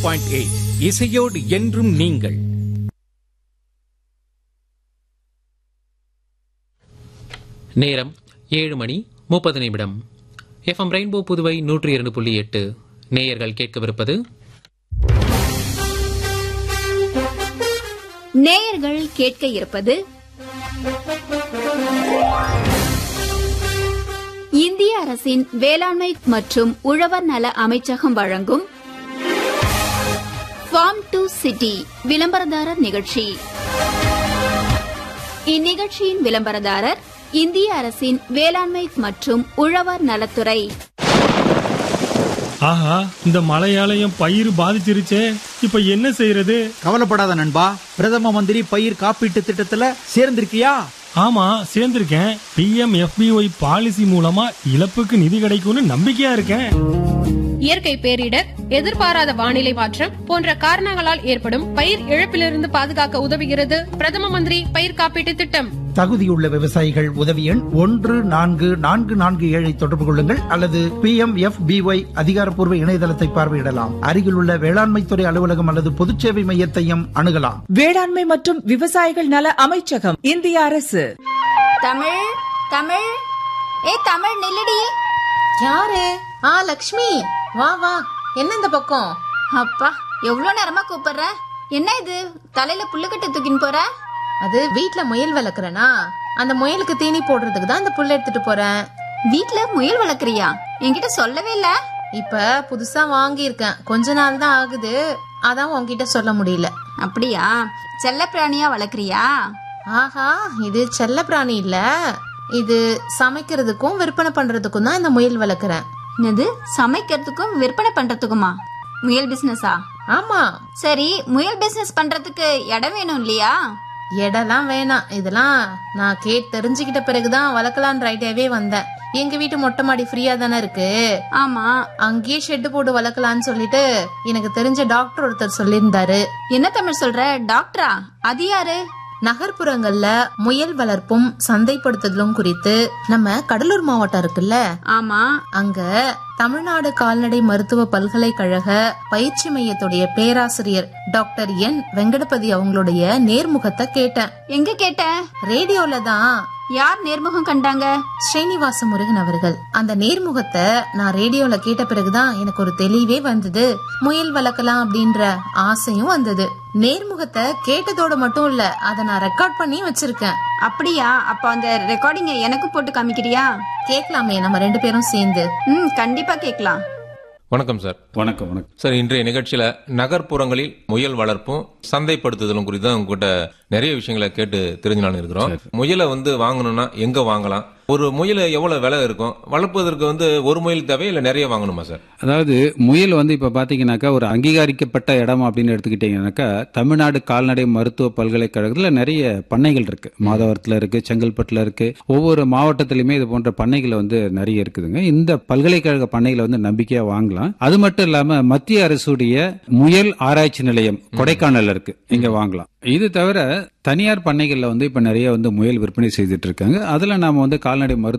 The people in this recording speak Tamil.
பாயிண்ட் எயிட் இசையோடு என்றும் நீங்கள் நேரம் ஏழு மணி முப்பது நிமிடம் எஃப்எம் ரெயின்போ புதுவை நூற்றி இரண்டு புள்ளி எட்டு நேயர்கள் கேட்கவிருப்பது நேயர்கள் கேட்க இருப்பது இந்திய அரசின் வேளாண்மை மற்றும் உழவர் நல அமைச்சகம் வழங்கும் ஃபார்ம் டு சிட்டி விளம்பரதாரர் நிகழ்ச்சி இந்நிகழ்ச்சியின் விளம்பரதாரர் இந்திய அரசின் வேளாண்மை மற்றும் உழவர் நலத்துறை ஆஹா இந்த மழையாலயம் பயிர் பாதிச்சிருச்சே இப்ப என்ன செய்யறது கவலைப்படாத நண்பா பிரதம மந்திரி பயிர் காப்பீட்டு திட்டத்துல சேர்ந்திருக்கியா ஆமா சேர்ந்திருக்கேன் பிஎம் எஃபிஒய் பாலிசி மூலமா இழப்புக்கு நிதி கிடைக்கும்னு நம்பிக்கையா இருக்கேன் இயற்கை பேரிடர் எதிர்பாராத வானிலை மாற்றம் போன்ற காரணங்களால் ஏற்படும் பயிர் இழப்பிலிருந்து பாதுகாக்க உதவுகிறது பிரதம மந்திரி பயிர் காப்பீட்டு திட்டம் தகுதியுள்ள விவசாயிகள் உதவி எண் ஒன்று நான்கு நான்கு நான்கு ஏழை தொடர்பு கொள்ளுங்கள் அல்லது பி எம் எஃப் பிஒய் அதிகாரப்பூர்வ இணையதளத்தை பார்வையிடலாம் அருகிலுள்ள வேளாண்மைத்துறை அலுவலகம் அல்லது பொதுச்சேவை மையத்தையும் அணுகலாம் வேளாண்மை மற்றும் விவசாயிகள் நல அமைச்சகம் இந்திய அரசு தமிழ் தமிழ் ஏ தமிழ் நில்லடி யாரு ஆ லக்ஷ்மி வா வா என்ன இந்த பக்கம் அப்பா எவ்வளவு நேரமா கூப்பிடுற என்ன இது தலையில புல்லுக்கட்டு தூக்கின்னு போற அது வீட்ல முயல் வளர்க்கறனா அந்த முயலுக்கு தீனி போடுறதுக்கு தான் இந்த புல்ல எடுத்துட்டு போறேன் வீட்ல முயல் வளர்க்குறியா என்கிட்ட சொல்லவே இல்ல இப்ப புதுசா வாங்கியிருக்கேன் கொஞ்ச நாள் தான் ஆகுது அதான் உன்கிட்ட சொல்ல முடியல அப்படியா செல்ல பிராணியா வளர்க்குறியா ஆஹா இது செல்ல பிராணி இல்ல இது சமைக்கிறதுக்கும் விற்பனை பண்றதுக்கும் தான் இந்த முயல் வளர்க்கறேன் என்னது சமைக்கிறதுக்கும் விற்பனை பண்றதுக்குமா முயல் பிசினஸா ஆமா சரி முயல் பிசினஸ் பண்றதுக்கு இடம் வேணும் இல்லையா இடம்லாம் வேணாம் இதெல்லாம் நான் கேட்டு தெரிஞ்சுக்கிட்ட பிறகுதான் வளர்க்கலான்ற ஐடியாவே வந்தேன் எங்க வீட்டு மொட்டை மாடி ஃப்ரீயா தானே இருக்கு ஆமா அங்கேயே ஷெட்டு போட்டு வளர்க்கலாம்னு சொல்லிட்டு எனக்கு தெரிஞ்ச டாக்டர் ஒருத்தர் சொல்லியிருந்தாரு என்ன தமிழ் சொல்ற டாக்டரா அது யாரு நகர்ப்புறங்கள்ல முயல் வளர்ப்பும் சந்தைப்படுத்துதலும் குறித்து நம்ம கடலூர் மாவட்டம் இருக்குல்ல ஆமா அங்க தமிழ்நாடு கால்நடை மருத்துவ பல்கலைக்கழக பயிற்சி மையத்துடைய பேராசிரியர் டாக்டர் என் வெங்கடபதி அவங்களுடைய நேர்முகத்தை கேட்டேன் எங்க கேட்ட ரேடியோல தான் யார் நேர்முகம் கண்டாங்க ஸ்ரீனிவாச முருகன் அவர்கள் அந்த நேர்முகத்தை நான் ரேடியோல கேட்ட பிறகுதான் எனக்கு ஒரு தெளிவே வந்தது முயல் வளர்க்கலாம் அப்படின்ற ஆசையும் வந்தது நேர்முகத்தை கேட்டதோட மட்டும் இல்ல அதை நான் ரெக்கார்ட் பண்ணி வச்சிருக்கேன் அப்படியா அப்ப அந்த ரெக்கார்டிங்க எனக்கு போட்டு காமிக்கிறியா கேட்கலாமே நம்ம ரெண்டு பேரும் சேர்ந்து ம் கண்டிப்பா கேட்கலாம் வணக்கம் சார் வணக்கம் வணக்கம் சார் இன்றைய நிகழ்ச்சியில நகர்ப்புறங்களில் முயல் வளர்ப்பும் சந்தைப்படுத்துதலும் குறித்து தான் உங்ககிட்ட நிறைய விஷயங்களை கேட்டு தெரிஞ்சுலான்னு இருக்கிறோம் முயலை வந்து வாங்கணும்னா எங்க வாங்கலாம் ஒரு முயல் எவ்வளவு விலை இருக்கும் வளர்ப்பதற்கு வந்து ஒரு முயல் தேவை இல்ல நிறைய வாங்கணுமா சார் அதாவது முயல் வந்து இப்ப பாத்தீங்கன்னாக்கா ஒரு அங்கீகரிக்கப்பட்ட இடம் அப்படின்னு எடுத்துக்கிட்டீங்கன்னாக்கா தமிழ்நாடு கால்நடை மருத்துவ பல்கலைக்கழகத்துல நிறைய பண்ணைகள் இருக்கு மாதவரத்துல இருக்கு செங்கல்பட்டுல இருக்கு ஒவ்வொரு மாவட்டத்திலுமே இது போன்ற பண்ணைகள் வந்து நிறைய இருக்குதுங்க இந்த பல்கலைக்கழக பண்ணைகளை வந்து நம்பிக்கையா வாங்கலாம் அது மட்டும் இல்லாம மத்திய அரசுடைய முயல் ஆராய்ச்சி நிலையம் கொடைக்கானல் இருக்கு இங்க வாங்கலாம் இது தவிர தனியார் பண்ணைகள்ல வந்து இப்ப நிறைய வந்து முயல் விற்பனை செய்துட்டு இருக்காங்க அதுல நாம வந்து கால்நடை மருத்துவ